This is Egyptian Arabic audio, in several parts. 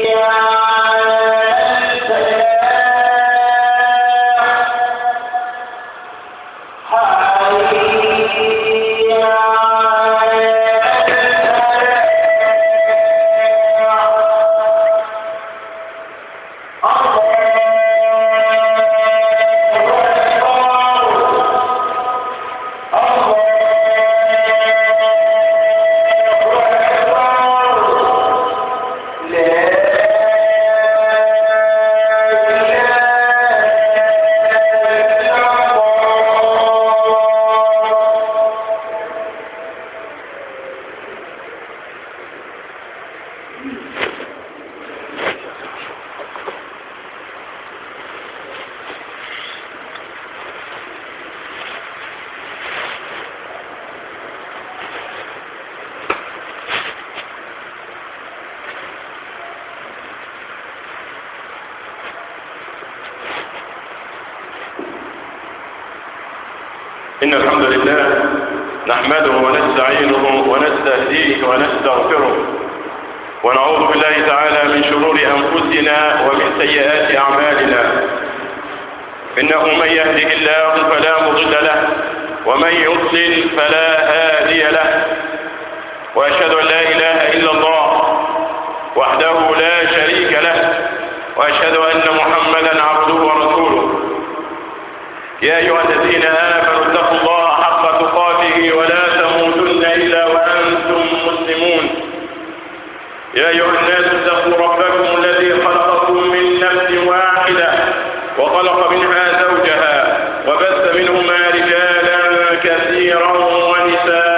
إن الحمد لله نحمده ونستعينه ونستهديه ونستغفره ونعوذ بالله تعالى من شرور أنفسنا ومن سيئات أعمالنا إنه من يهده الله فلا مضل له ومن يضلل فلا هادي له وأشهد أن لا إله إلا الله وحده لا شريك له وأشهد أن محمدا عبده ورسوله يا أيها الذين آمنوا اتقوا الله حق تقاته ولا تموتن إلا وأنتم مسلمون يا أيها الناس اتقوا ربكم الذي خلقكم من نفس واحدة وخلق منها زوجها وبث منهما رجالا كثيرا ونساء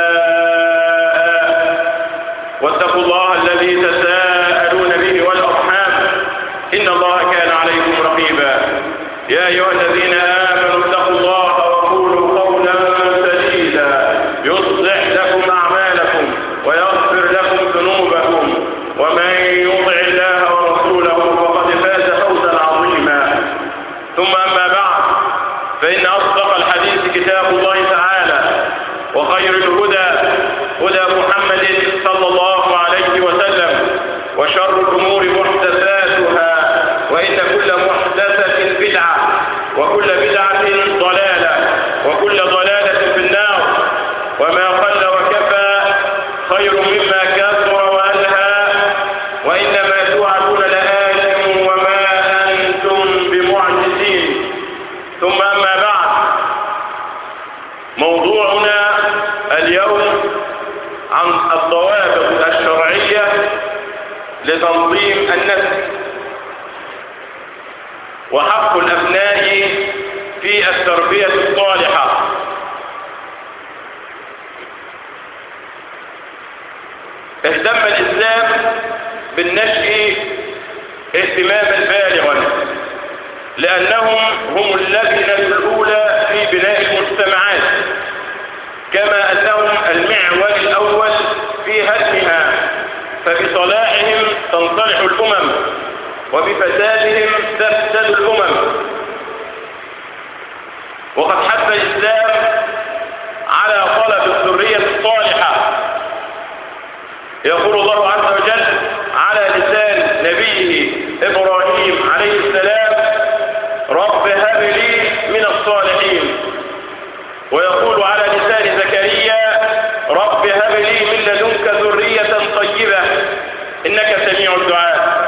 واتقوا الله الذي تساءلون به والأرحام إن الله كان عليكم رقيبا يا أيها الذين آمنوا اتقوا الله وقولوا قولا سديدا يصلح لكم أعمالكم ويغفر لكم ذنوبكم ومن يطع الله ورسوله فقد فاز فوزا عظيما ثم أما بعد فإن أصدق الحديث كتاب الله تعالى وخير الهدى هدى محمد صلى الله عليه وسلم وشر الأمور محدثاتها وإن كل محدثة بدعة وكل بدعة ضلالة وكل ضلالة في النار وما قل وكفى خير مما كثر وألهى وإنما توعدون لآت وما أنتم بمعجزين ثم أما بعد موضوعنا اليوم عن الضوابط الشرعية لتنظيم النسل وحق الأبناء في التربية الصالحة اهتم الإسلام بالنشء اهتماما بالغا لأنهم هم اللبنة الأولى في بناء المجتمعات كما أنهم المعول الأول في هدمها فبصلاحهم تنصلح الأمم وبفسادهم تفسد الأمم وقد حث الإسلام على طلب الذرية الصالحة يقول الله عز وجل على لسان نبيه إبراهيم عليه السلام رب هب لي من الصالحين ويقول على لسان زكريا رب هب لي من لدنك ذرية طيبة إنك سميع الدعاء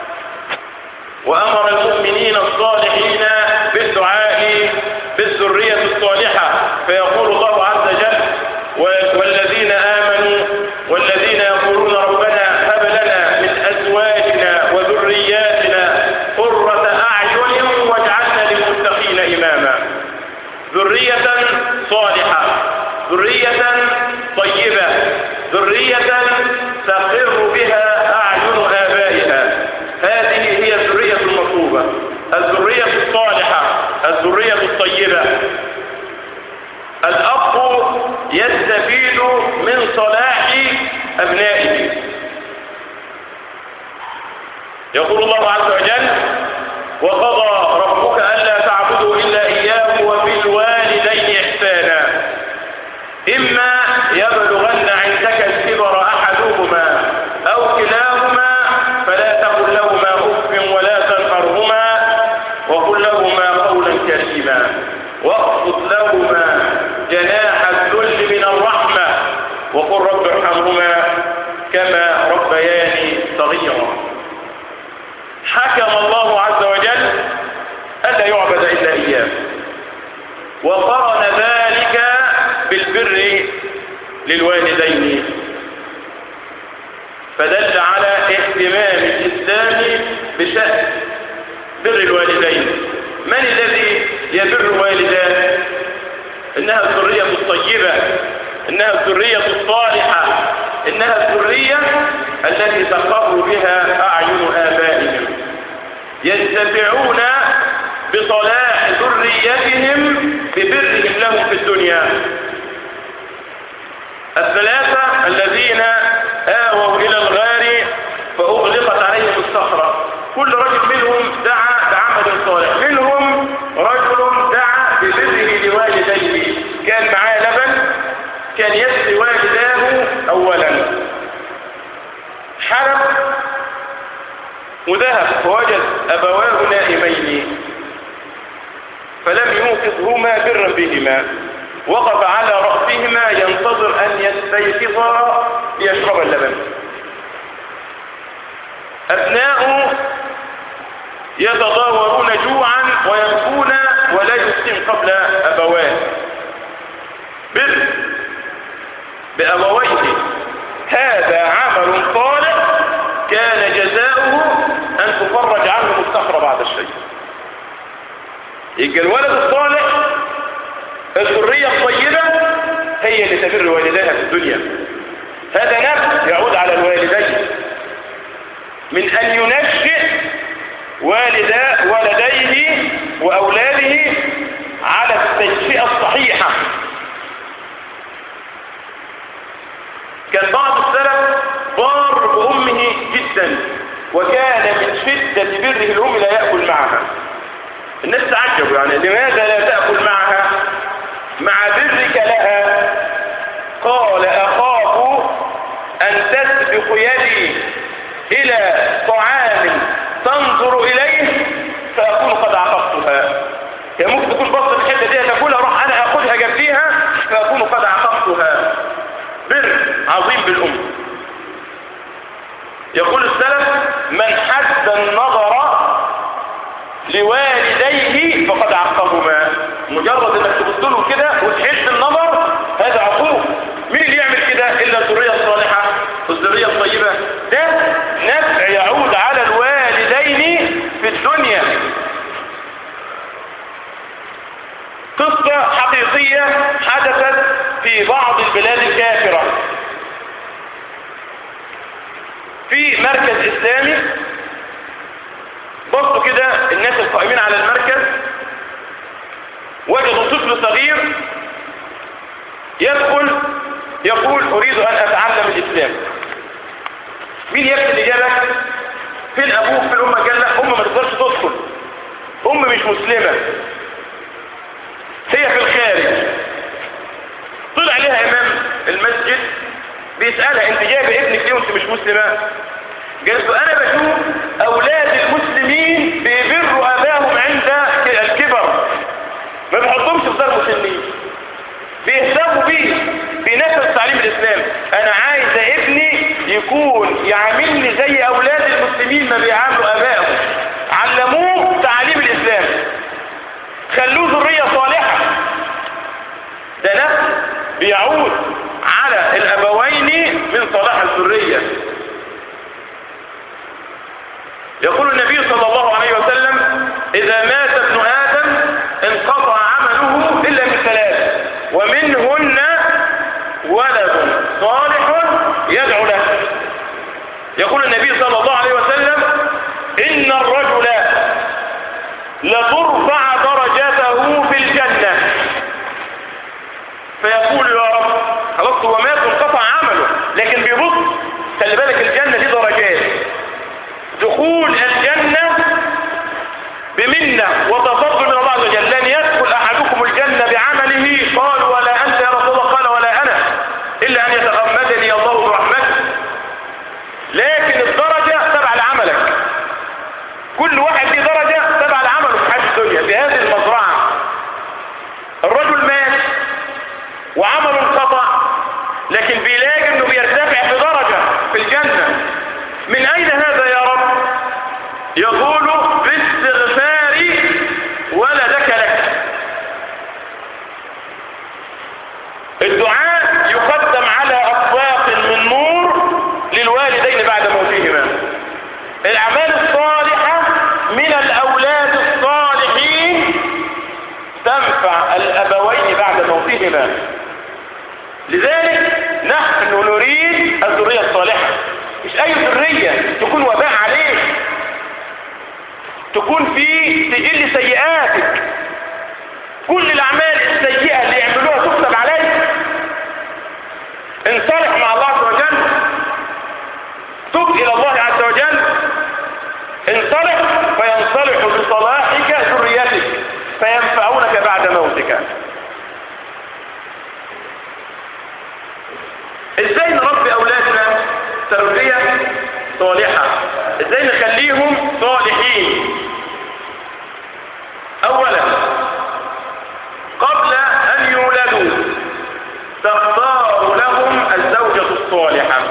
وأمر المؤمنين الصالحين بالدعاء بالذرية الصالحة فيقول الله عز وجل والذين آمنوا والذين يقولون ربنا هب لنا من أزواجنا وذرياتنا قرة أعين واجعلنا للمتقين إماما ذرية صالحة ذرية طيبة ذرية تقر بها أعين آبائها هذه هي الذرية المطلوبة الذرية الصالحة الذرية الطيبة الأب يستفيد من صلاح أبنائه يقول الله عز وجل وقضى ربك ألا تعبدوا إلا إياه وبالوالدين إحسانا إما يبلغن عندك الكبر أحدهما أو كلاهما فلا تقل له إليهما واخفض لهما جناح الذل من الرحمة وقل رب ارحمهما كما ربياني صغيرا حكم الله عز وجل ألا يعبد إلا إياه وقرن ذلك بالبر للوالدين فدل على اهتمام الإسلام بشأن بر الوالدين من الذي يبر والداه إنها الذرية الطيبة إنها الذرية الصالحة إنها الذرية التي تقر بها أعين آبائهم ينتفعون بصلاح ذريتهم ببرهم لهم في الدنيا الثلاثة الذين آووا إلى الغار فأغلقت عليهم الصخرة كل رجل منهم دعا بعمل صالح منهم رجل دعا ببره لوالديه كان معاه لبن كان يسقي والداه أولا حرب وذهب فوجد أبواه نائمين فلم يوقظهما برا بهما وقف على رأسهما ينتظر أن يستيقظا ليشرب اللبن أبناء يتضاورون جوعا ويبكون ولا يسلم قبل أبواه بر بأبويه هذا عمل صالح كان جزاؤه أن تفرج عنه الصخرة بعد الشيء يبقى الولد الصالح الذرية الطيبة هي اللي تبر والديها في الدنيا هذا نفس يعود على الوالدين من أن ينشئ والدا ولديه وأولاده على التنشئة الصحيحة كان بعض السلف بار بأمه جدا وكان من شدة بره الأم لا يأكل معها الناس تعجبوا يعني لماذا لا تأكل معها مع برك لها قال أخاف أن تسبق يدي إلى طعام تنظر إليه فأكون قد عقبتها هي ممكن تكون بص الحتة دي تاكلها راح أنا أخذها جنبيها فأكون قد عقبتها بر عظيم بالأم يقول السلف من حد النظر لوالديه فقد عقبهما مجرد انك تبص له كده وتحس النظر هذا عقوق مين اللي يعمل كده الا الذريه الصالحه والذريه الطيبه ده نفع يعود على الوالدين في الدنيا قصة حقيقية حدثت في بعض البلاد الكافرة في مركز إسلامي بصوا كده الناس القائمين على المركز وجدوا طفل صغير يدخل يقول أريد أن أتعلم الإسلام مين يكتب الإجابة فين أبوك فين أمك قال لا أم ما تقدرش تدخل أم مش مسلمة هي في الخارج طلع لها إمام المسجد بيسألها أنت جايبه ابنك ليه وأنت مش مسلمة قالت له أنا بشوف أولاد المسلمين بيبروا أباهم عند الكبر ما بيحطهمش في دار مسلمين بيهتموا بيه بينفذ تعليم الإسلام أنا عايز ابني يكون يعاملني زي أولاد المسلمين ما بيعاملوا أبائهم علموه تعليم الإسلام خلوه ذرية صالحة ده نفس بيعود على الأبوين من صلاح الذرية يقول النبي صلى الله عليه وسلم إذا مات ابن آدم انقطع عمله إلا من ثلاث ومنهن ولد صالح يدعو له يقول النبي صلى الله عليه وسلم إن الرجل لترفع درجته في الجنة فيقول يا رب خلاص هو مات وانقطع عمله لكن بيبص خلي بالك الجنة دي درجات دخول الجنة بمنة وتفضل من الله عز وجل لن يدخل أحدكم الجنة بعمله قال ولا أنت يا رسول الله قال ولا أنا إلا أن يتغمدني الله برحمته لكن الدرجة تبع لعملك كل واحد ليه درجة تبع لعمله في حياة الدنيا في هذه المزرعة يقول باستغفار ولدك لك الدعاء يقدم على أطباق من نور للوالدين بعد موتهما الأعمال الصالحة من الأولاد الصالحين تنفع الأبوين بعد موتهما لذلك نحن نريد الذرية الصالحة مش أي ذرية تكون وباء عليك تكون في سجل سيئاتك كل الأعمال السيئة اللي يعملوها تكتب عليك انصلح مع الله عز وجل تب إلى الله عز وجل انصلح فينصلح بصلاحك ذريتك فينفعونك بعد موتك ازاي نربي اولادنا تربية صالحة ازاي نخليهم صالحين اولا قبل ان يولدوا تختار لهم الزوجة الصالحة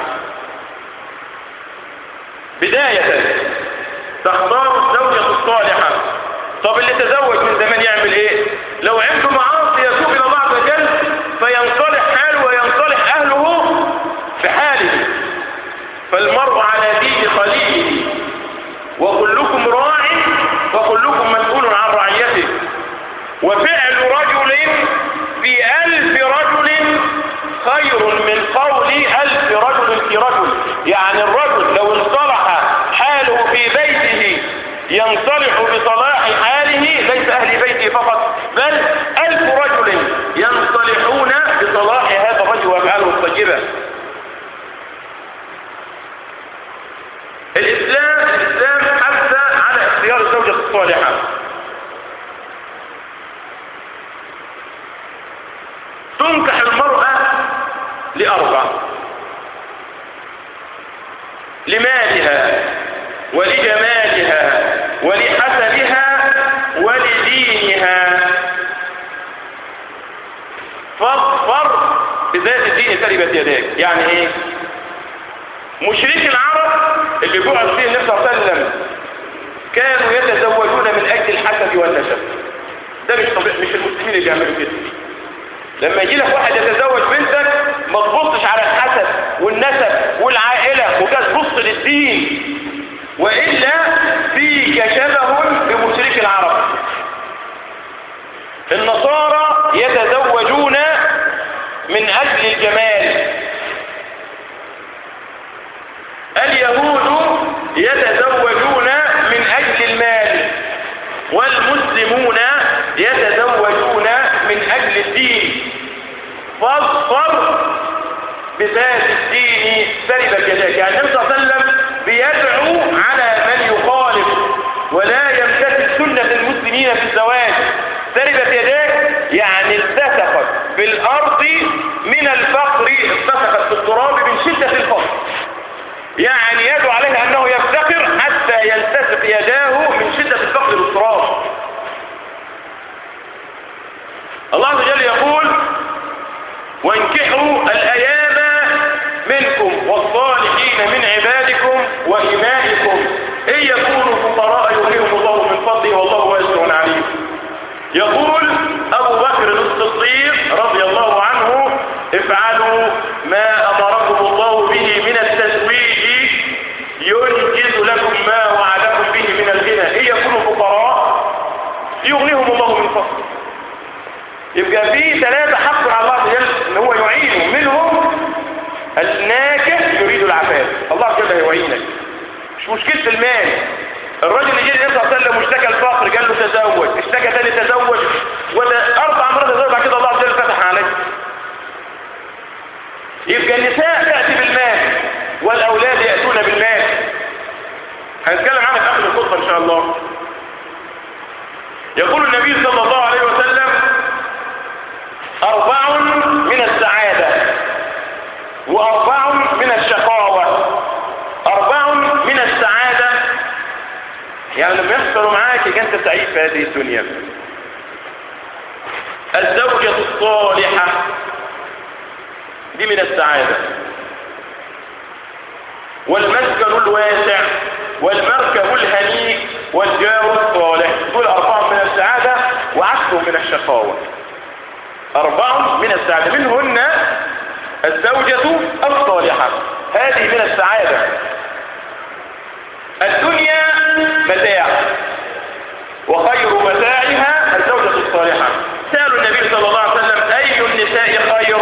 بداية تختار الزوجة الصالحة طب اللي تزوج من زمان يعمل ايه لو عنده معاصي يتوب الى الله عز وجل فينصلح حاله وينصلح اهله في حاله فالمرء على دين خليله وكلكم راع وكلكم مسؤول عن رعيته وفعل رجل في ألف رجل خير من قول ألف رجل في رجل يعني الرجل لو انصلح حاله في بيته ينصلح بصلاح حاله ليس أهل بيته فقط بل ألف رجل ينصلحون بصلاح هذا الرجل وأفعاله الطيبة الإسلام الإسلام حث على اختيار الزوجة الصالحة تنكح المرأة لأربع لمالها ولجمالها ولحسبها ولدينها فاظفر بذات الدين تربت يداك يعني ايه مشرك العرب اللي بعث فيه النبي صلى الله عليه وسلم كانوا يتزوجون من اجل الحسب والنسب ده مش طبيعي مش المسلمين اللي بيعملوا كده لما يجي لك واحد يتزوج بنتك ما تبصش على الحسب والنسب والعائلة وكده تبص للدين وإلا فيك شبه بمشرك العرب النصارى يتزوجون من أجل الجمال اليهود يتزوجون من أجل المال والمسلمون يتزوجون من أجل الدين فاظفر بذات الدين سربت يداك يعني النبي صلى الله عليه وسلم بيدعو على من يخالف ولا يمتثل سنة المسلمين في الزواج سربت يداك يعني التسقت في الأرض من الفقر التسقت في التراب من شدة الفقر يعني يدعو عليه أنه يفتقر حتى يلتسق يداه من شدة الفقر بالتراب الله عز وجل يقول وانكحوا الأيام منكم والصالحين من عبادكم وإمائكم إن يكونوا فقراء يغنيهم الله من فضله والله واسع عليم يقول أبو بكر الصديق رضي الله عنه افعلوا ما أمركم الله به من التزويج ينجز لكم ما وعدكم به من الغنى إن يكونوا فقراء يغنيهم الله من فضله يبقى في ثلاثة حق على الله عز وجل ان هو يعينه منهم الناكح يريد العفاف الله عز وجل هيعينك مش مشكلة المال الراجل اللي جه النبي صلى الله عليه وسلم واشتكى الفقر قال له تزوج اشتكى ثاني تزوج ولا اربع مرات تزوج بعد كده الله عز وجل فتح عليك يبقى النساء تأتي بالمال والاولاد يأتون بالمال هنتكلم عنها في اخر الخطبة ان شاء الله يقول النبي صلى الله عليه وسلم أربع من السعادة وأربع من الشقاوة أربع من السعادة يعني لما يحصل معاك أنت سعيد في هذه الدنيا الزوجة الصالحة دي من السعادة والمسكن الواسع والمركب الهنيء والجار الصالح دول أربعة من السعادة وعكس من الشقاوة أربع من السعادة منهن الزوجة الصالحة هذه من السعادة الدنيا متاع وخير متاعها الزوجة الصالحة سألوا النبي صلى الله عليه وسلم أي النساء خير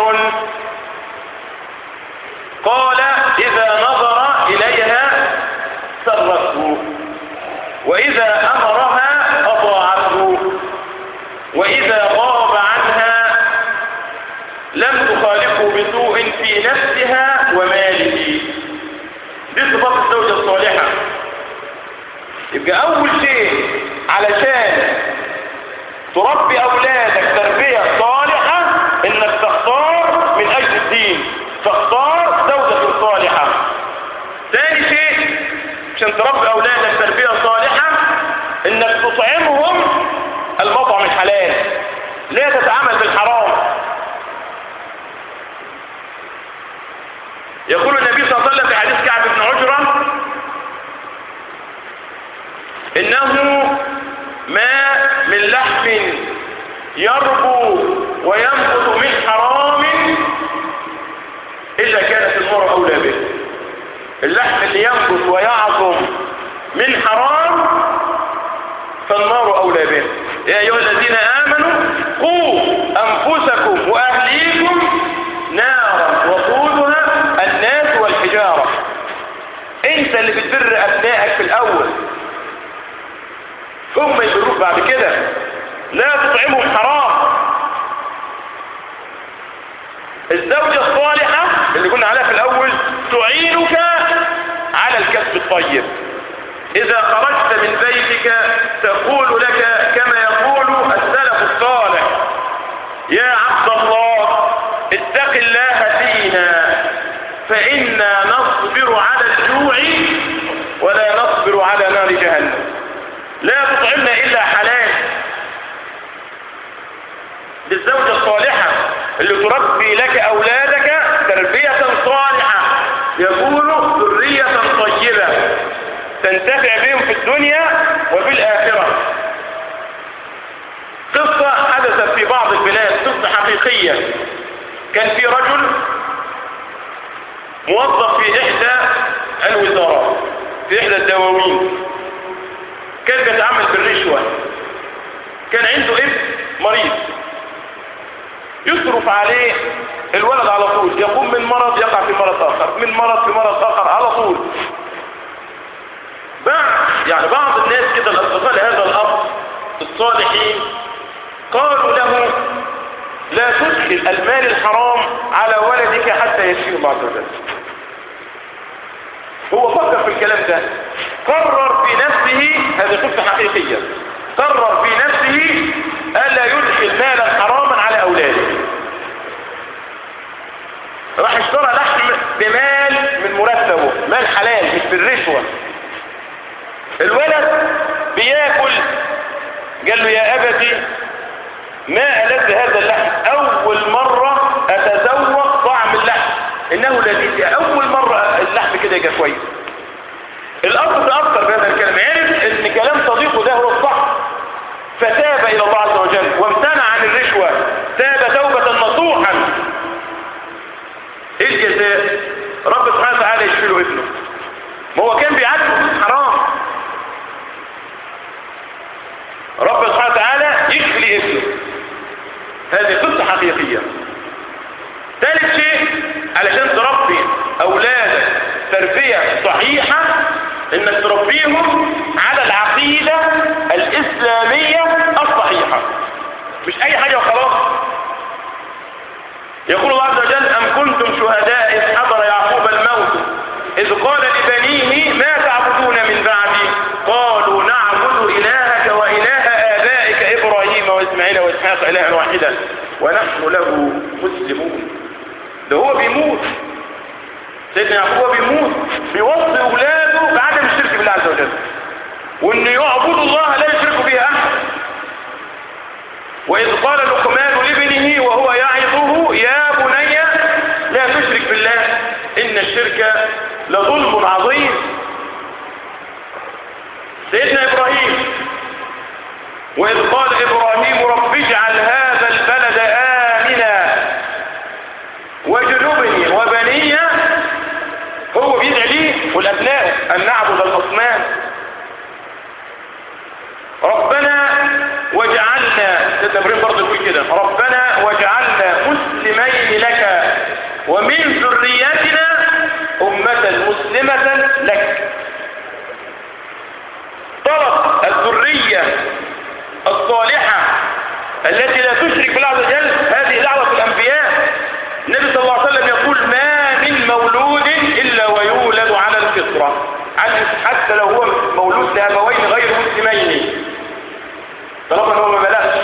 قال إذا نظر إليها سرته وإذا أمرها أطاعته وإذا غاب عنها لم تخالفه بسوء في نفسها وماله دي صفات الزوجة الصالحة يبقى أول شيء علشان تربي أولادك تربية صالحة إنك تختار من أجل الدين تختار زوجة صالحة ثاني شيء عشان تربي أولادك تربية صالحة إنك تطعمهم المطعم الحلال لا تتعامل بالحرام يقول النبي صلى الله عليه وسلم في حديث كعب بن عجرة إنه ما من لحم يربو وينبت من حرام إلا كانت المرء أولى به اللحم اللي ينبت ويعظم من حرام فالنار أولى به يا أيها الذين آمنوا قوا أنفسكم وأهليكم نارا وقودها الناس والحجارة انت اللي بتبر أبنائك في الأول هم يبروك بعد كده لا تطعمهم حرام الزوجة الصالحة اللي قلنا عليها في الأول تعينك على الكسب الطيب إذا خرجت من بيتك تقول لك كما يقول السلف الصالح يا عبد الله اتق الله فينا فإنا نصبر على الجوع ولا نصبر على نار جهنم لا تطعمنا إلا حلال بالزوجة الصالحة اللي تربي لك أولادك تربية صالحة يكونوا ذرية طيبة تنتفع بهم في الدنيا وفي الآخرة قصة حدثت في بعض البلاد قصة حقيقية كان في رجل موظف في إحدى الوزارات في إحدى الدواوين كان بيتعامل بالرشوة كان عنده ابن مريض يصرف عليه الولد على طول يقوم من مرض يقع في مرض آخر من مرض في مرض آخر على طول بعض يعني بعض الناس كده الأصدقاء لهذا الأب الصالحين قالوا له لا تدخل المال الحرام على ولدك حتى يشفيه الله عز وجل هو فكر في الكلام ده قرر في نفسه هذه قصة حقيقية قرر في نفسه ألا يدخل مالا حراما على أولاده راح اشترى لحم بمال من مرتبه مال حلال مش بالرشوة الولد بياكل قال له يا أبتي ما ألذ هذا اللحم أول مرة أتذوق طعم اللحم إنه لذيذ أول مرة اللحم كده يجي كويس الأب تأثر بهذا الكلام عرف إن كلام صديقه ده هو الصح فتاب إلى الله عز وجل وامتنع عن الرشوة تاب توبة نصوحا إيه الجزاء رب سبحانه وتعالى يشفي له ابنه ما هو كان بيعدي فلوس حرام رب سبحانه وتعالى يشفي ابنه هذه قصة حقيقية ثالث شيء علشان تربي أولادك تربية صحيحة انك تربيهم على العقيدة الإسلامية الصحيحة مش أي حاجة وخلاص يقول الله عز وجل أم كنتم شهداء إذ حضر يعقوب الموت إذ قال لبنيه ما تعبدون من بعدي قالوا نعبد إلهك وإله آبائك إبراهيم وإسماعيل وإسحاق إلها واحدا ونحن له مسلمون ده هو بيموت سيدنا يعقوب هو بيموت بيوصي اولاده بعدم الشرك بالله عز وجل وان يعبدوا الله لا يشركوا به احد واذ قال لقمان لابنه وهو يعظه يا بني لا تشرك بالله ان الشرك لظلم عظيم سيدنا ابراهيم وإذ قال إبراهيم رب اجعل هذا البلد آمنا وجنبني وبني هو بيدعي ليه والأبناء أن نعبد الأصنام ربنا وجعلنا تدبرين برضه يقول كده ربنا وجعلنا مسلمين لك ومن ذريتنا أمة مسلمة لك طلب الذرية الصالحة التي لا تشرك بالله عز وجل هذه دعوة الأنبياء النبي صلى الله عليه وسلم يقول ما من مولود إلا ويولد على الفطرة حتى لو هو مولود لأبوين غير مسلمين طالما هو ما بلغش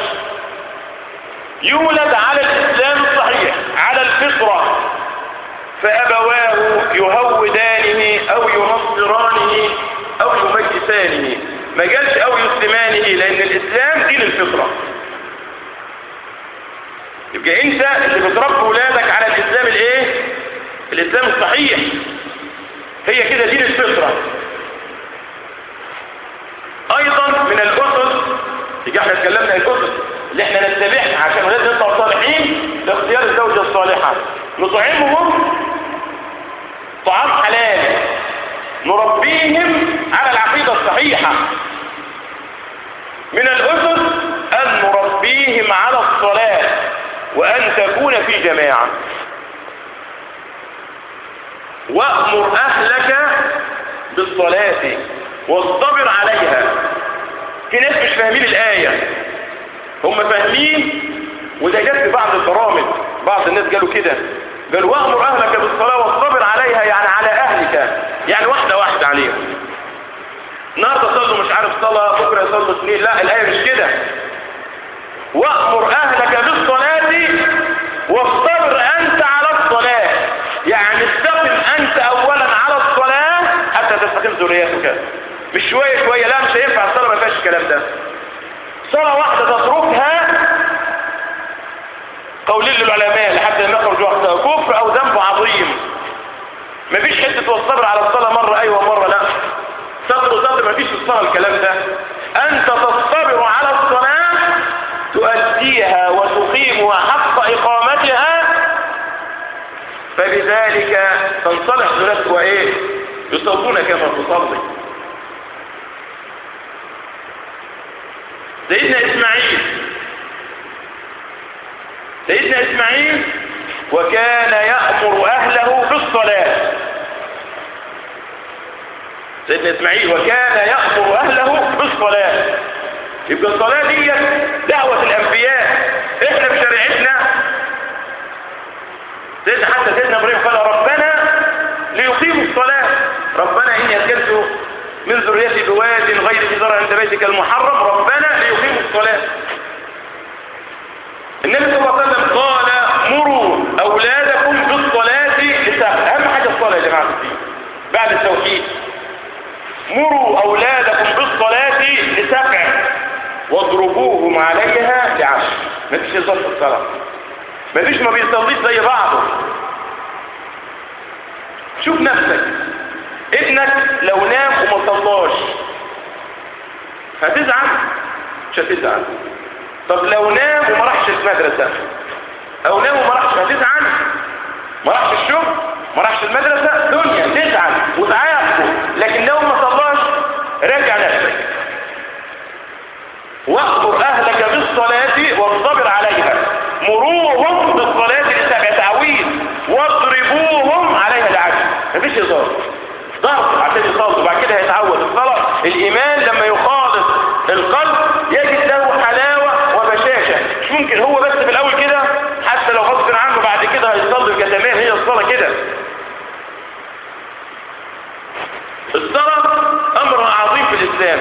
يولد على الإسلام الصحيح على الفطرة فأبواه يهودانه أو ينصرانه أو يمجسانه ما قالش أو يسلمانه لأن الإسلام دين الفطرة يبقى أنت اللي بتربي ولادك على الإسلام الإيه؟ الإسلام الصحيح هي كده دين الفطرة أيضا من الأسس يجي احنا اتكلمنا الأسس اللي احنا نتبعها عشان ولادنا يطلعوا صالحين لاختيار الزوجة الصالحة نطعمهم طعام حلال نربيهم على العقيدة الصحيحة من الأسس أن نربيهم على الصلاة وأن تكون في جماعة وأمر أهلك بالصلاة واصطبر عليها في ناس مش فاهمين الآية هم فاهمين وده جت في بعض البرامج بعض الناس قالوا كده قال وأمر أهلك بالصلاة واصطبر عليها يعني على أهلك يعني واحدة واحدة عليهم النهارده صلوا مش عارف صلاة بكرة يصلوا اثنين لا الآية مش كده وأمر أهلك بالصلاة واصطبر أنت على الصلاة يعني استقم أنت أولا على الصلاة حتى تستقيم ذريتك مش شوية شوية لا مش هينفع الصلاة ما فيهاش الكلام ده صلاة واحدة تتركها قولين للعلماء لحد ما يخرج وقتها كفر أو ذنب عظيم مفيش حتة والصبر على الصلاة مرة أيوة مرة لا صبر صبر مفيش في الصلاة الكلام ده أنت تصطبر على الصلاة تؤديها وتقيمها حق إقامتها فبذلك تنصلح ذلك وإيه يصلون كما تصلي سيدنا إسماعيل سيدنا إسماعيل وكان يأمر أهله بالصلاة سيدنا إسماعيل وكان يأمر أهله بالصلاة يبقى الصلاة دي دعوة الأنبياء إحنا في شريعتنا سيدنا حتى سيدنا إبراهيم قال ربنا ليقيموا الصلاة ربنا إني أسكنت من ذريتي بواد غير ذي زرع عند بيتك المحرم ربنا ليقيموا الصلاة النبي صلى الله عليه وسلم قال مروا أولادكم بالصلاة لسبع أهم حاجة الصلاة يا جماعة الدين بعد التوحيد مروا أولادكم بالصلاة لسبع واضربوهم عليها لعشر ما فيش هزار في الصلاة ما فيش ما بيصليش زي بعضه شوف نفسك ابنك لو نام وما صلاش هتزعل مش هتزعل طب لو نام وما راحش المدرسة او نام وما راحش هتزعل ما راحش الشغل ما راحش المدرسة دنيا تزعل وتعاقبه لكن لو ما صلاش راجع نفسك واخبر اهلك بالصلاة واصطبر عليها مروهم بالصلاة لسبع تعويض واضربوهم عليها العشر مفيش هزار ضغط عشان يصلوا وبعد كده هيتعود الصلاة الإيمان لما يخالط القلب يجد له حلاوة وبشاشة مش ممكن هو بس في الأول كده حتى لو غصب عنه بعد كده هيصلي كتمام هي الصلاة كده الصلاة أمر عظيم في الإسلام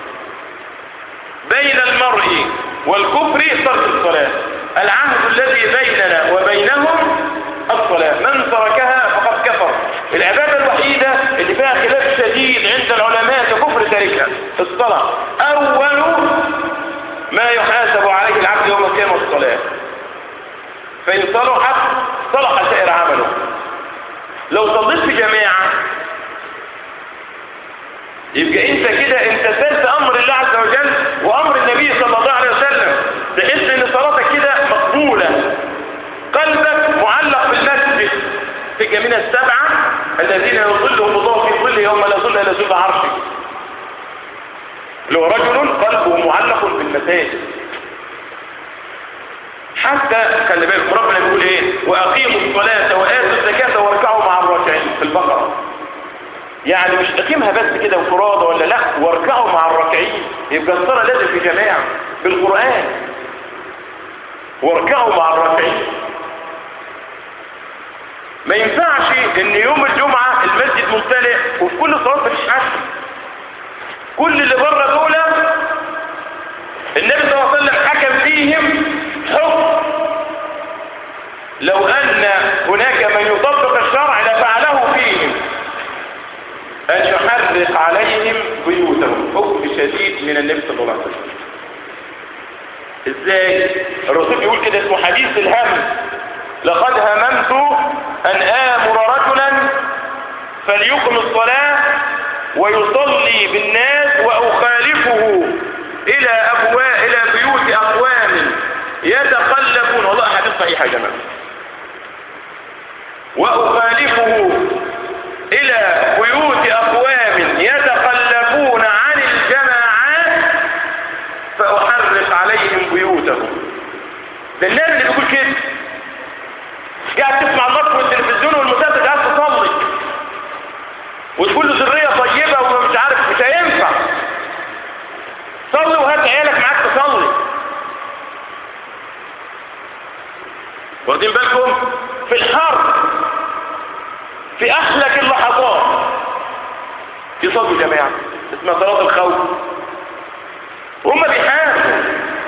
بين المرء والكفر ترك الصلاة العهد الذي بيننا وبينهم الصلاة من تركها فقد كفر العبادة الوحيدة اللي فيها خلاف شديد عند العلماء ككفر تاركها الصلاة أول ما يحاسب عليه العبد يوم القيامة الصلاة فإن صلحت صلح سائر عمله لو صليت في جماعة يبقى انت كده امتثلت امر الله عز وجل وامر النبي صلى الله عليه وسلم تحس ان صلاتك كده مقبولة قلبك معلق بالمسجد في الجميع السبعة الذين يظلهم الله في ظل يوم لا ظل الا ظل عرشه اللي هو رجل قلبه معلق بالمساجد حتى خلي بالك ربنا بيقول ايه واقيموا الصلاه واتوا الزكاه واركعوا مع الراكعين في البقره يعني مش اقيمها بس كده وفرادة ولا لا واركعوا مع الراكعين يبقى الصلاه لازم في جماعه بالقران واركعوا مع الراكعين ما ينفعش ان يوم الجمعه المسجد ممتلئ وفي كل صلاه مفيش حد كل اللي بره دول النبي صلى الله عليه وسلم حكم فيهم حكم لو ان هناك من يطبق الشرع لفعله فيهم ان يحرق عليهم بيوتهم حكم شديد من النبي صلى الله عليه وسلم ازاي الرسول بيقول كده اسمه حديث الهم لقد هممت ان امر رجلا فليقم الصلاه ويصلي بالناس واخالفه الى ابواب الى بيوت اقوام يتخلفون والله حديث صحيح يا جماعه واخالفه الى بيوت اقوام يتخلفون عن الجماعات فاحرق عليهم بيوتهم ده الناس اللي بيقول كده قاعد تسمع النص والتلفزيون والمسلسل قاعد تصلي وتقول له ذريه طيبه ومش عارف مش هينفع صلي وهات عيالك معاك تصلي واخدين بالكم في الحرب في احلك اللحظات يصلوا جماعه اسمها صلاه الخوف وهم بيحاربوا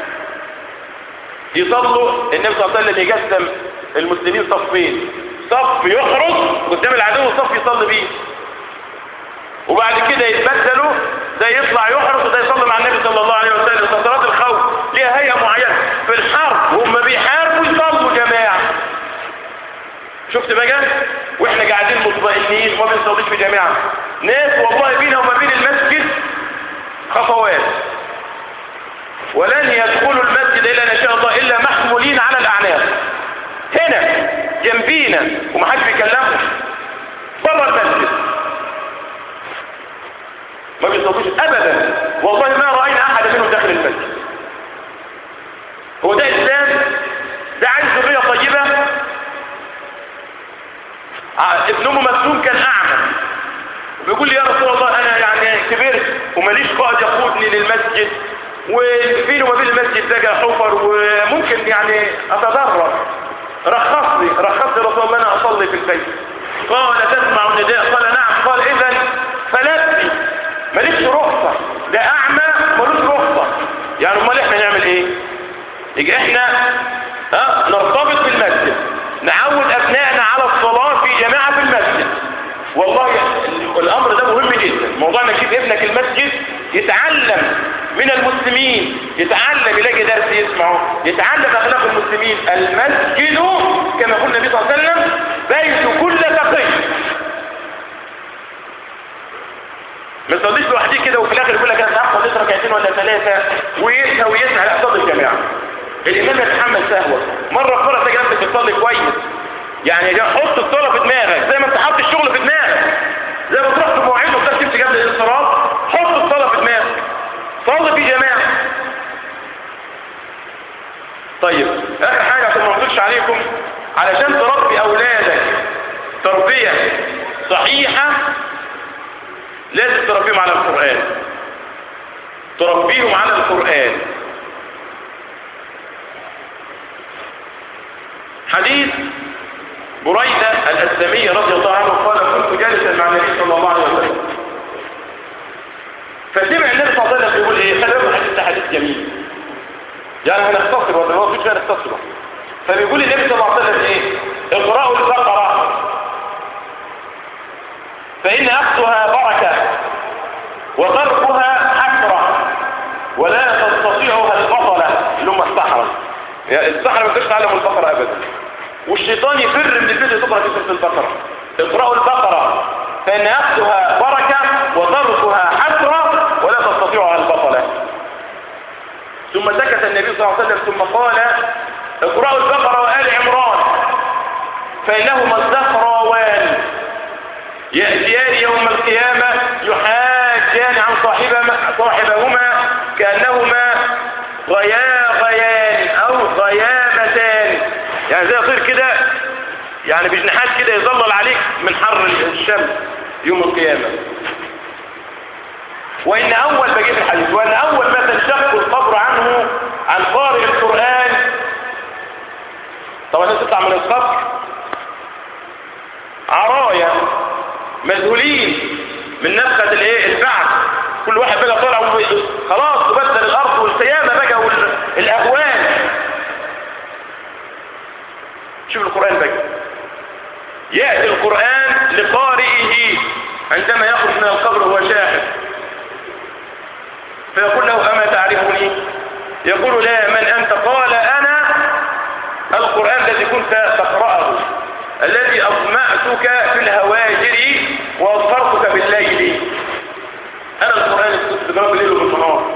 يصلوا النبي صلى الله عليه وسلم يقسم المسلمين صفين صف يخرج قدام العدو وصف يصلي بيه وبعد كده يتبدلوا ده يطلع يحرس وده يصلي مع النبي صلى الله عليه وسلم صلاه الخوف ليها هيئه معينه في الحرب وهم بيحاربوا يصلوا جماعه شفت بقى واحنا قاعدين مطمئنين وما بنصليش في جماعه ناس والله بينا وما بين المسجد خطوات ولن يدخلوا المسجد الا ان شاء الله الا محمولين على الاعناق هنا جنبينا ومحدش بيكلمهم بره المسجد ما بيصلوش ابدا والله ما راينا احد منهم داخل المسجد هو ده اسلام ده عايز ذريه طيبه ابن امه مكتوم كان اعمى بيقول لي يا رسول الله انا يعني كبرت وماليش قائد يقودني للمسجد وبيني وما بين المسجد ده حفر وممكن يعني اتدرب رخص لي رخص لي رسول الله انا اصلي في البيت قال تسمع النداء قال نعم قال اذا فلبي ماليش رخصة ده اعمى ملوش رخصة يعني امال احنا نعمل ايه يجي احنا ها نرتبط بالمسجد نعود ابنائنا على الصلاة في جماعة في المسجد والله الامر ده مهم جدا موضوع انك تجيب ابنك المسجد يتعلم من المسلمين يتعلم يلاقي درس يسمعه يتعلم اخلاق المسلمين المسجد كما قال النبي صلى الله عليه وسلم بيت كل تقي ما تصليش لوحدي كده وفي الاخر يقول لك انا هاخد صليت ركعتين ولا ثلاثه ويسهى ويسعى لا صلي الجماعه الامام يتحمل سهوه مره في مره تلاقي نفسك بتصلي كويس يعني حط الصلاه في دماغك زي ما انت حاطط الشغل في دماغك زي ما تروح في مواعيد وبتاع تمشي قبل الانصراف حط الصلاه في دماغك صلي في جماعه طيب اخر حاجه عشان ما اطولش عليكم علشان تربي اولادك تربيه صحيحه لازم تربيهم على القرآن تربيهم على القرآن حديث بريدة الأسلمي رضي الله عنه قال كنت جالسا مع النبي صلى الله عليه وسلم فسمع النبي صلى الله عليه وسلم يقول ايه خلي بالك الحديث ده حديث جميل يعني هنختصر ولا هو مش هنختصره فبيقول النبي صلى الله عليه وسلم ايه اقرأوا البقرة فإن أخذها بركة وتركها حسرة ولا تستطيعها البطلة اللي هم السحرة يعني السحرة ما تقدرش تعلم البقرة أبدا والشيطان يفر من البيت تقرأ في سورة البقرة اقرأوا البقرة فإن أخذها بركة وتركها حسرة ولا تستطيعها البطلة ثم سكت النبي صلى الله عليه وسلم ثم قال اقرأوا البقرة وآل عمران فإنهما الزهراوان يأتيان يوم القيامة يحاجان عن صاحبهما, صاحبهما كأنهما غياغيان أو غيامتان يعني زي يصير كده يعني بجناحات كده يظلل عليك من حر الشمس يوم القيامة وإن أول بجيب الحديث وإن أول ما تنشق القبر عنه عن قارئ القرآن طبعا الناس تطلع من القبر عرايا مذهولين من نفخة الايه البعث كل واحد بقى طالع خلاص تبدل الارض والقيامة بقى والاهوال شوف القرآن بقى يأتي القرآن لقارئه عندما يخرج من القبر وهو شاهد فيقول له أما تعرفني يقول لا من أنت قال أنا القرآن الذي كنت تقرأه الذي أطمأتك في الهواجر وأظهرتك بالليل أنا القرآن اللي كنت تقرأه بالليل وبالنهار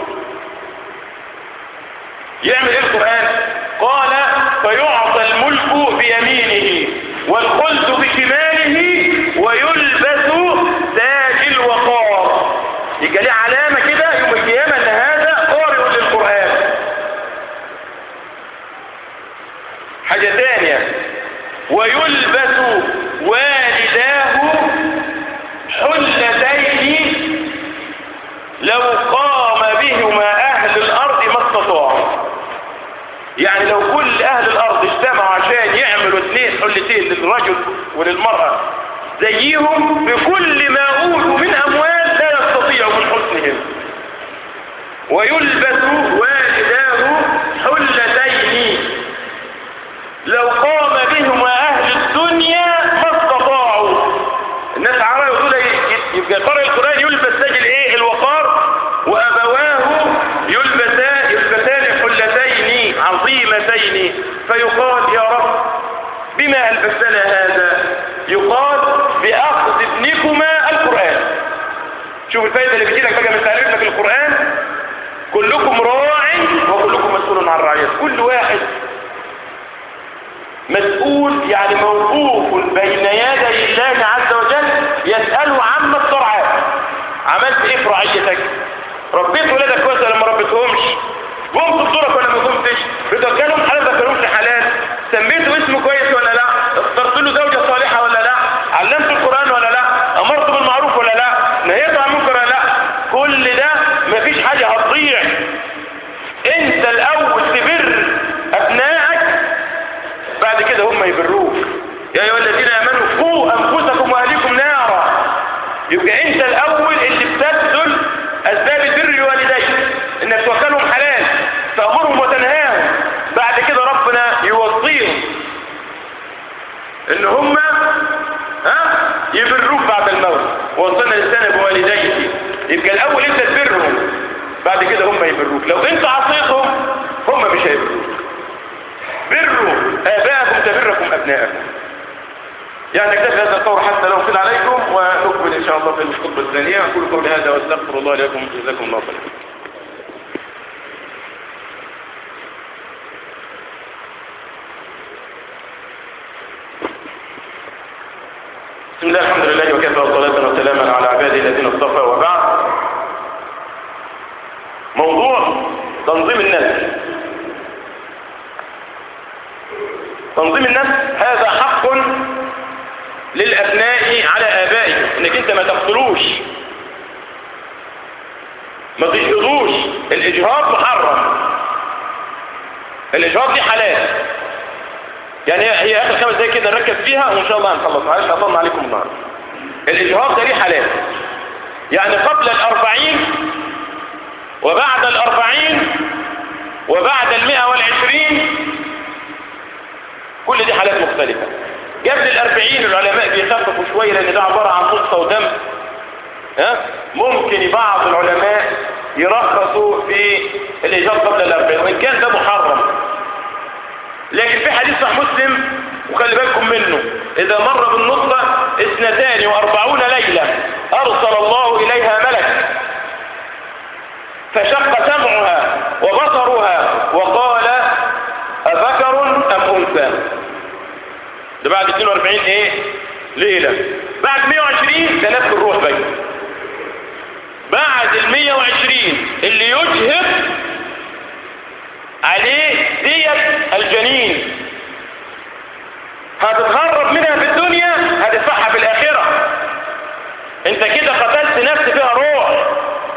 يعمل إيه القرآن قال فيعطى الملك بيمينه والخلد بشماله ويلبس تاج الوقار يبقى ليه علامة كده يوم القيامة ان هذا قارئ للقرآن حاجة ثانية ويلبس والداه حلتين لو قام بهما أهل الأرض ما استطاعوا يعني لو كل أهل الأرض اجتمعوا عشان يعملوا اثنين حلتين للرجل وللمرأة زيهم بكل ما أوتوا من أموال لا يستطيعوا من حسنهم ويلبس والداه حلتين لو قام بهما أهل الدنيا ما استطاعوا الناس عرى يقول يبقى قارئ القرآن يلبس تاج الايه الوقار وأبواه يلبسان يلبسان حلتين عظيمتين فيقال يا رب بما ألبسنا هذا يقال بأخذ ابنكما القرآن شوف الفائدة اللي بتجيلك بقى من تعليم لك القرآن كلكم راع وكلكم مسؤول عن رعيته كل واحد مسؤول يعني موقوف بين يدي الله عز وجل يسأله عما استرعاه عملت ايه في رعيتك ربيت ولادك كويس ولا ما ربيتهمش قمت بدورك ولا ما قمتش بتوكلهم حلال ذكرهمش حلال سميته اسمه كويس ولا لا اخترت له زوجة صالحة ولا لا علمت القرآن ولا لا امرت بالمعروف ولا لا نهيت عن المنكر ولا لا كل ده مفيش حاجة هتضيع انت الاول تبر ابنائك بعد كده هم يبروك يا ايها الذين امنوا قوا انفسكم واهليكم نارا يبقى انت الاول اللي بتبذل اسباب البر لوالديك انك توكلهم حلال تامرهم وتنهاهم بعد كده ربنا يوصيهم ان هم ها يبروك بعد الموت ووصلنا الانسان بوالديه يبقى الاول انت تبرهم بعد كده هم يبروك لو انت عصيتهم هم مش هيبروك بروا آباءكم تبركم أبناءكم يعني نكتفي هذا القول حتى لو قيل عليكم ونكمل إن شاء الله في الخطبة الثانية أقول قولي هذا واستغفر الله لكم جزاكم الله خيرا بسم الله الحمد لله وكفى والصلاة وسلاما على عباده الذين اصطفى وبعد موضوع تنظيم النسل تنظيم النسل هذا حق للأبناء على آبائهم انك انت ما تقتلوش ما تجهضوش الإجهاض محرم الإجهاض دي حلال يعني هي آخر خمس دقايق كده نركز فيها وإن شاء الله هنخلص معلش هطلنا عليكم النهارده الإجهاض ده ليه حلال يعني قبل الأربعين وبعد الأربعين وبعد المئة والعشرين كل دي حالات مختلفة قبل الأربعين العلماء بيخففوا شوية لأن ده عبارة عن قصة ودم ها ممكن بعض العلماء يرخصوا في الإجابة قبل الأربعين وإن كان ده محرم لكن في حديث صح مسلم وخلي بالكم منه إذا مر بالنطفة اثنتان وأربعون ليلة أرسل الله إليها ملك فشق سمعها وبصرها وقال أذكر أم أنثى ده بعد 42 ايه ليلة بعد 120 تنفي الروح بقى بعد ال 120 اللي يجهر عليه دية الجنين هتتهرب منها في الدنيا هتدفعها في الآخرة انت كده قتلت نفس فيها روح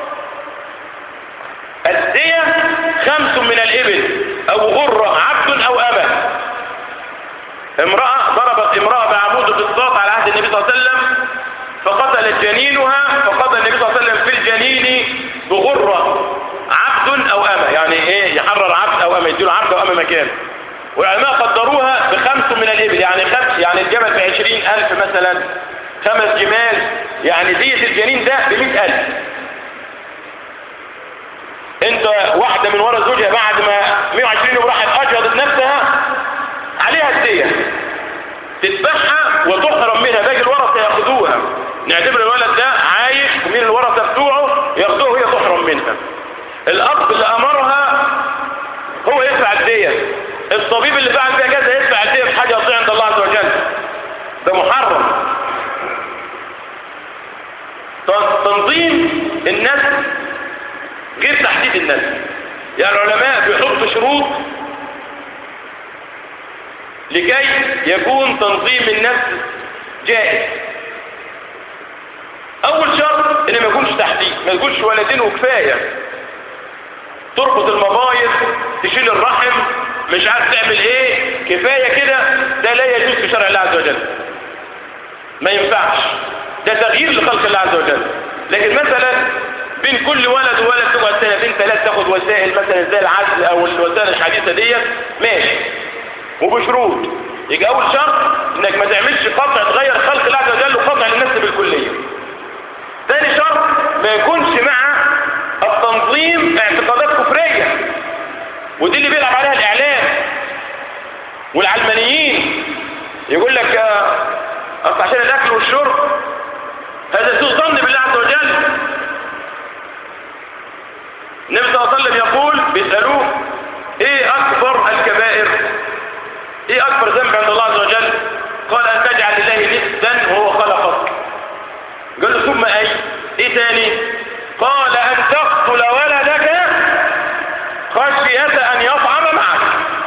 الدية خمس من الإبل أو غرة عبد أو أمة امرأة ضربت امرأة بعمود قصاص على عهد النبي صلى الله عليه وسلم فقتلت جنينها فقضى النبي صلى الله عليه وسلم في الجنين بغرة عبد أو أمة يعني إيه يحرر عبد أو أمة يديله عبد أو أمة مكان والعلماء قدروها بخمس من الإبل يعني خمس يعني الجمل بعشرين ألف مثلا خمس جمال يعني دية الجنين ده بمئة ألف انت واحدة من ورا زوجها بعد ما 120 يوم راحت أجهضت نفسها عليها الدية تذبحها وتحرم منها باقي الورثة ياخذوها نعتبر الولد ده عايش ومين الورثة بتوعه ياخذوه وهي تحرم منها الأب اللي أمرها هو يدفع الدية الطبيب اللي فعل فيها كذا يدفع الدية في حاجة يطيع عند الله عز وجل ده محرم تنظيم النسل غير تحديد النسل يعني العلماء بيحطوا شروط لكي يكون تنظيم النسل جائز اول شرط ان ما يكونش تحديد ما يكونش ولدين وكفايه تربط المبايض تشيل الرحم مش عارف تعمل ايه كفايه كده ده لا يجوز في شرع الله عز وجل ما ينفعش ده تغيير لخلق الله عز وجل لكن مثلا بين كل ولد وولد تقعد سنتين ثلاث تاخد وسائل مثلا زي العزل او الوسائل الحديثه ديت ماشي وبشروط يبقى اول شرط انك ما تعملش قطع تغير خلق الله عز وجل وقطع للنفس بالكليه ثاني شرط ما يكونش مع التنظيم اعتقادات كفريه ودي اللي بيلعب عليها الاعلام والعلمانيين يقول لك اصل عشان الاكل والشرب هذا سوء ظن بالله عز وجل النبي صلى الله عليه وسلم يقول بيسألوه ايه اكبر الكبائر ايه اكبر ذنب عند الله عز وجل قال ان تجعل لله نسدا وهو خلقك قال له ثم اي ايه تاني قال ان تقتل ولدك خشية ان يطعم معك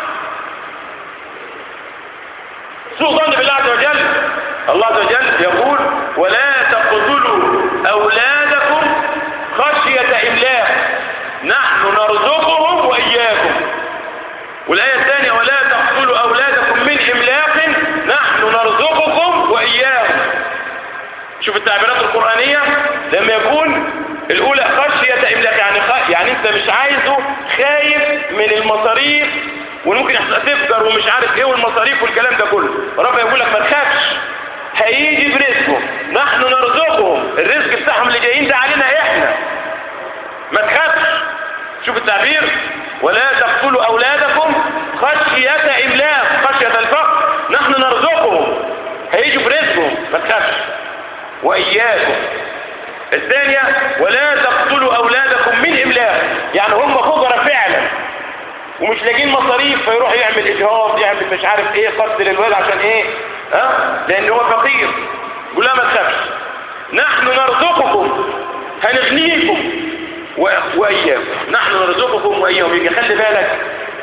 سوء ظن بالله عز وجل الله عز وجل يقول ولا تقتلوا اولادكم خشية املاق نحن نرزقهم وإياكم والآية الثانية ولا تقتلوا أولادكم من إملاق نحن نرزقكم وإياهم شوف التعبيرات القرآنية لما يكون الأولى خشية إملاق يعني خ... يعني أنت مش عايزه خايف من المصاريف وممكن تفجر ومش عارف ايه والمصاريف والكلام ده كله رب يقول لك ما تخافش هيجي برزقه نحن نرزقهم الرزق بتاعهم اللي جايين ده علينا احنا ما تخافش شوف التعبير ولا تقتلوا أولادكم خشية إملاق خشية الفقر نحن نرزقهم هيجوا برزقهم ما تخافش وإياكم الثانية ولا تقتلوا أولادكم من إملاق يعني هم فقراء فعلا ومش لاقيين مصاريف فيروح يعمل إجهاض يعمل مش عارف إيه قتل الولد عشان إيه ها أه؟ لأن هو فقير يقول لا ما تخافش نحن نرزقكم هنغنيكم وإياكم نحن نرزقكم وإياهم يجي خلي بالك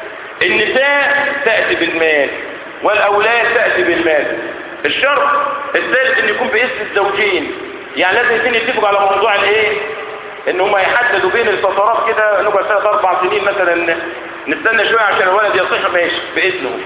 النساء تأتي بالمال والأولاد تأتي بالمال الشرط الثالث ان يكون باسم الزوجين يعني لازم الاثنين يتفقوا على موضوع الايه ان هم يحددوا بين الفترات كده نقعد ثلاث اربع سنين مثلا نستنى شويه عشان الولد يصيح ماشي باذنه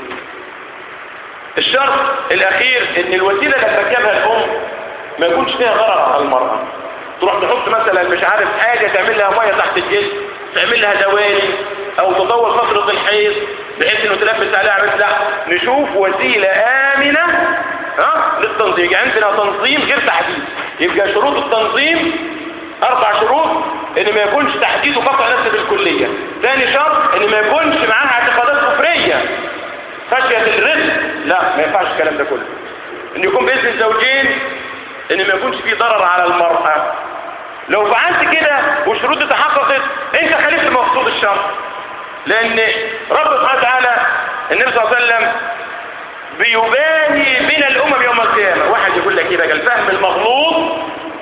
الشرط الاخير ان الوسيله اللي تركبها الام ما يكونش فيها غرر على المراه تروح تحط مثلا مش عارف حاجة تعمل لها مية تحت الجسم تعمل لها دوالي او تطول فترة الحيض بحيث انه تلبس عليها مثل نشوف وسيلة امنة ها للتنظيم يبقى عندنا تنظيم غير تحديد يبقى شروط التنظيم اربع شروط ان ما يكونش تحديد وقطع نفسه بالكلية ثاني شرط ان ما يكونش معاها اعتقادات كفرية خشية الرزق لا ما ينفعش الكلام ده كله ان يكون باذن الزوجين ان ما يكونش فيه ضرر على المرأة لو فعلت كده والشروط دي تحققت انت خالفت مقصود الشرط لان رب سبحانه وتعالى النبي صلى الله عليه وسلم بيباهي بين الامم يوم القيامة واحد يقول لك ايه بقى الفهم المغلوط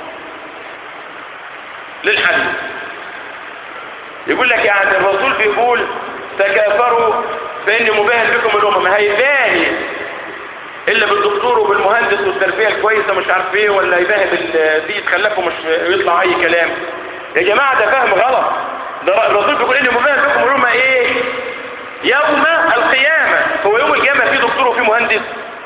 للحديث يقول لك يعني الرسول بيقول تكافروا فاني مباهي بكم الامم هيباهي الا بالدكتور وبالمهندس والتربيه الكويسه مش عارف ايه ولا يباهي بال- دي تخلفه مش يطلع اي كلام يا جماعه ده فهم غلط ده الرسول بيقول اني مباهي بكم الامه ايه يوم القيامه هو يوم القيامه في دكتور وفي مهندس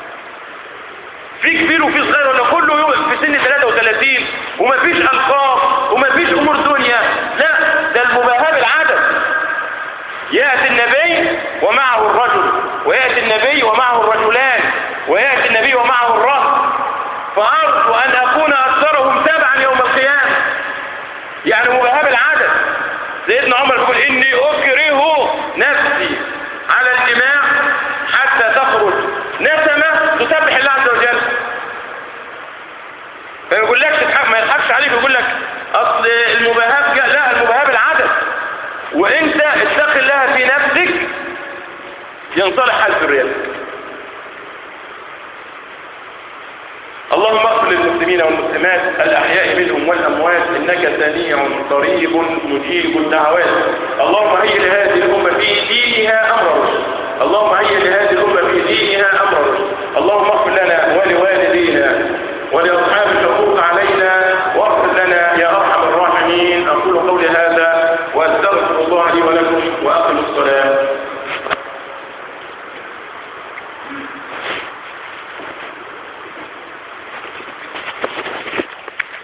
في كبير وفي صغير ولا كله يوم في سن 33 ومفيش القاب ومفيش امور دنيا لا ده المباهاه بالعدد ياتي النبي ومعه الرجل وياتي النبي ومعه الرجلان وياتي النبي ومعه الرهط فارجو ان اكون اكثرهم تبعا يوم القيامه يعني مباهاه بالعدد سيدنا عمر بيقول اني اكره نفسي على الجماع حتى تخرج نسمه تسبح الله عز وجل ما يقولكش تضحك- ما يضحكش عليك يقول لك اصل المباهاه بجا- لا المباهاه بالعدد وانت اتق الله في نفسك ينصلح حال ذريتك اللهم اغفر للمسلمين والمسلمات الاحياء منهم والاموات انك سميع قريب مجيب الدعوات اللهم هيئ لهذه الامه في دينها امر رشد اللهم هيئ لهذه الامه في دينها امر رشد اللهم اغفر لنا ولوالدينا ولاصحاب الحقوق علينا واغفر لنا يا ارحم الراحمين اقول قولي هذا واستغفر الله لي ولكم واقم الصلاه